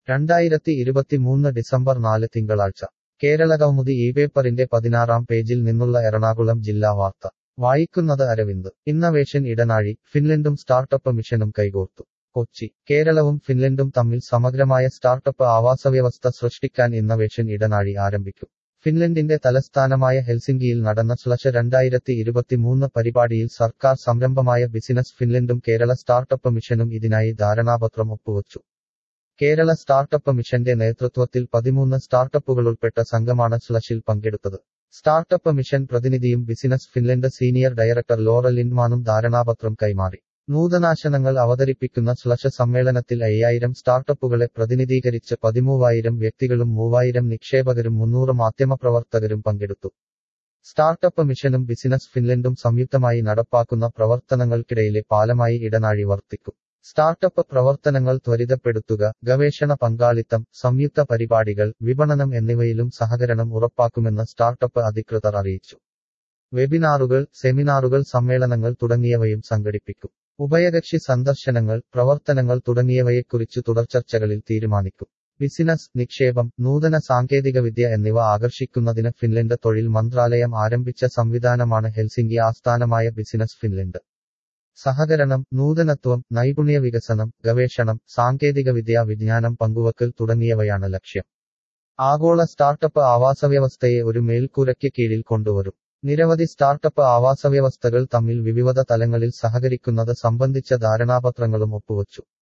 രണ്ടായിരത്തി ഇരുപത്തിമൂന്ന് ഡിസംബർ നാല് തിങ്കളാഴ്ച കേരള കൗമുദി ഈ പേപ്പറിന്റെ പതിനാറാം പേജിൽ നിന്നുള്ള എറണാകുളം ജില്ലാ വാർത്ത വായിക്കുന്നത് അരവിന്ദ് ഇന്നവേഷൻ ഇടനാഴി ഫിൻലൻഡും സ്റ്റാർട്ടപ്പ് മിഷനും കൈകോർത്തു കൊച്ചി കേരളവും ഫിൻലൻഡും തമ്മിൽ സമഗ്രമായ സ്റ്റാർട്ടപ്പ് ആവാസവ്യവസ്ഥ സൃഷ്ടിക്കാൻ ഇന്നവേഷൻ ഇടനാഴി ആരംഭിക്കും ഫിൻലൻഡിന്റെ തലസ്ഥാനമായ ഹെൽസിംകിയിൽ നടന്ന സ്ലഷ രണ്ടായിരത്തി ഇരുപത്തിമൂന്ന് പരിപാടിയിൽ സർക്കാർ സംരംഭമായ ബിസിനസ് ഫിൻലൻഡും കേരള സ്റ്റാർട്ടപ്പ് മിഷനും ഇതിനായി ധാരണാപത്രം ഒപ്പുവച്ചു കേരള സ്റ്റാർട്ടപ്പ് മിഷന്റെ നേതൃത്വത്തിൽ പതിമൂന്ന് സ്റ്റാർട്ടപ്പുകളുൾപ്പെട്ട സംഘമാണ് സ്ലഷിൽ പങ്കെടുത്തത് സ്റ്റാർട്ടപ്പ് മിഷൻ പ്രതിനിധിയും business Finland senior director Laurel ഇൻമാനും ധാരണാപത്രം കൈമാറി നൂതനാശനങ്ങൾ അവതരിപ്പിക്കുന്ന സ്ലഷ സമ്മേളനത്തിൽ അയ്യായിരം സ്റ്റാർട്ടപ്പുകളെ പ്രതിനിധീകരിച്ച് പതിമൂവായിരം വ്യക്തികളും മൂവായിരം നിക്ഷേപകരും മുന്നൂറ് മാധ്യമപ്രവർത്തകരും പങ്കെടുത്തു സ്റ്റാർട്ടപ്പ് മിഷനും ബിസിനസ് ഫിൻലൻഡും സംയുക്തമായി നടപ്പാക്കുന്ന പ്രവർത്തനങ്ങൾക്കിടയിലെ പാലമായി ഇടനാഴി വർത്തിക്കും സ്റ്റാർട്ടപ്പ് പ്രവർത്തനങ്ങൾ ത്വരിതപ്പെടുത്തുക ഗവേഷണ പങ്കാളിത്തം സംയുക്ത പരിപാടികൾ വിപണനം എന്നിവയിലും സഹകരണം ഉറപ്പാക്കുമെന്ന് സ്റ്റാർട്ടപ്പ് അധികൃതർ അറിയിച്ചു വെബിനാറുകൾ സെമിനാറുകൾ സമ്മേളനങ്ങൾ തുടങ്ങിയവയും സംഘടിപ്പിക്കും ഉഭയകക്ഷി സന്ദർശനങ്ങൾ പ്രവർത്തനങ്ങൾ തുടങ്ങിയവയെക്കുറിച്ച് തുടർചർച്ചകളിൽ തീരുമാനിക്കും ബിസിനസ് നിക്ഷേപം നൂതന സാങ്കേതികവിദ്യ എന്നിവ ആകർഷിക്കുന്നതിന് ഫിൻലൻഡ് തൊഴിൽ മന്ത്രാലയം ആരംഭിച്ച സംവിധാനമാണ് ഹെൽസിംഗി ആസ്ഥാനമായ ബിസിനസ് ഫിൻലൻഡ് സഹകരണം നൂതനത്വം നൈപുണ്യ വികസനം ഗവേഷണം സാങ്കേതികവിദ്യ വിജ്ഞാനം പങ്കുവക്കൽ തുടങ്ങിയവയാണ് ലക്ഷ്യം ആഗോള സ്റ്റാർട്ടപ്പ് ആവാസവ്യവസ്ഥയെ ഒരു മേൽക്കൂരയ്ക്ക് കീഴിൽ കൊണ്ടുവരും നിരവധി സ്റ്റാർട്ടപ്പ് ആവാസവ്യവസ്ഥകൾ തമ്മിൽ വിവിധ തലങ്ങളിൽ സഹകരിക്കുന്നത് സംബന്ധിച്ച ധാരണാപത്രങ്ങളും ഒപ്പുവച്ചു